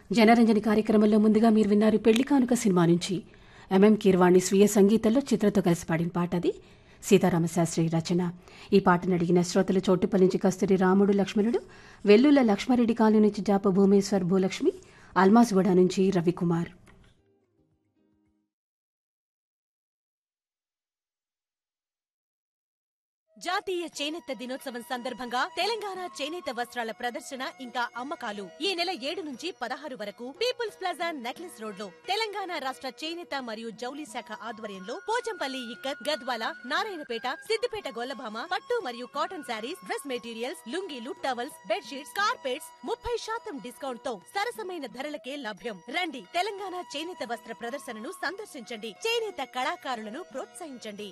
జనరంజని కార్యక్రమంలో ముందుగా మీరు విన్నారు పెళ్లి కానుక సినిమా నుంచి ఎంఎం కీర్వాణి స్వీయ సంగీతంలో చిత్రతో కలిసి పాడిన పాట అది సీతారామశాస్త్రి రచన ఈ పాటను అడిగిన శ్రోతలు చోటుపల్లి నుంచి కస్తూరి రాముడు లక్ష్మణుడు వెల్లుల లక్ష్మారెడ్డి కాలనీ నుంచి జాప భూమేశ్వర్ భూలక్ష్మి అల్మాజ్గూడ నుంచి రవికుమార్ జాతీయ చేనేత దినోత్సవం సందర్భంగా తెలంగాణ చేనేత వస్త్రాల ప్రదర్శన ఇంకా అమ్మకాలు ఈ నెల ఏడు నుంచి పదహారు వరకు పీపుల్స్ ప్లాజా నెక్లెస్ రోడ్ లో తెలంగాణ రాష్ట్ర చేనేత మరియు జౌలి శాఖ ఆధ్వర్యంలో పోచంపల్లి ఇక్కత్ గద్వాల నారాయణపేట సిద్దిపేట గొల్లభామ పట్టు మరియు కాటన్ శారీస్ డ్రెస్ మెటీరియల్స్ లుంగీలు టవల్స్ బెడ్షీట్స్ కార్పెట్స్ ముప్పై శాతం డిస్కౌంట్ తో సరసమైన ధరలకే లభ్యం రండి తెలంగాణ చేనేత వస్త్ర ప్రదర్శనను సందర్శించండి చేనేత కళాకారులను ప్రోత్సహించండి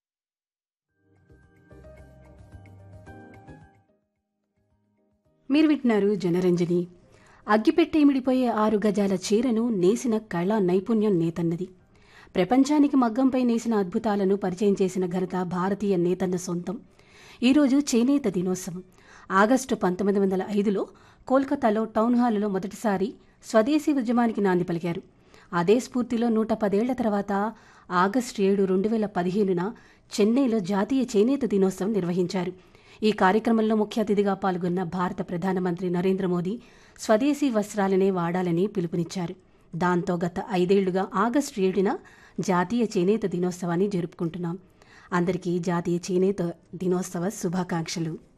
మీరు వింటున్నారు జనరంజని అగ్గిపెట్టె ఇమిడిపోయే ఆరు గజాల చీరను నేసిన కళా నైపుణ్యం నేతన్నది ప్రపంచానికి మగ్గంపై నేసిన అద్భుతాలను పరిచయం చేసిన ఘనత భారతీయ నేతన్న సొంతం ఈరోజు చేనేత దినోత్సవం ఆగస్టు పంతొమ్మిది వందల ఐదులో కోల్కతాలో టౌన్ హాలులో మొదటిసారి స్వదేశీ ఉద్యమానికి నాంది పలికారు అదే స్ఫూర్తిలో నూట పదేళ్ల తర్వాత ఆగస్టు ఏడు రెండు వేల పదిహేనున చెన్నైలో జాతీయ చేనేత దినోత్సవం నిర్వహించారు ఈ కార్యక్రమంలో ముఖ్య అతిథిగా పాల్గొన్న భారత ప్రధానమంత్రి నరేంద్ర మోదీ స్వదేశీ వస్త్రాలనే వాడాలని పిలుపునిచ్చారు దాంతో గత ఐదేళ్లుగా ఆగస్టు ఏడున జాతీయ చేనేత దినోత్సవాన్ని జరుపుకుంటున్నాం అందరికీ జాతీయ చేనేత దినోత్సవ శుభాకాంక్షలు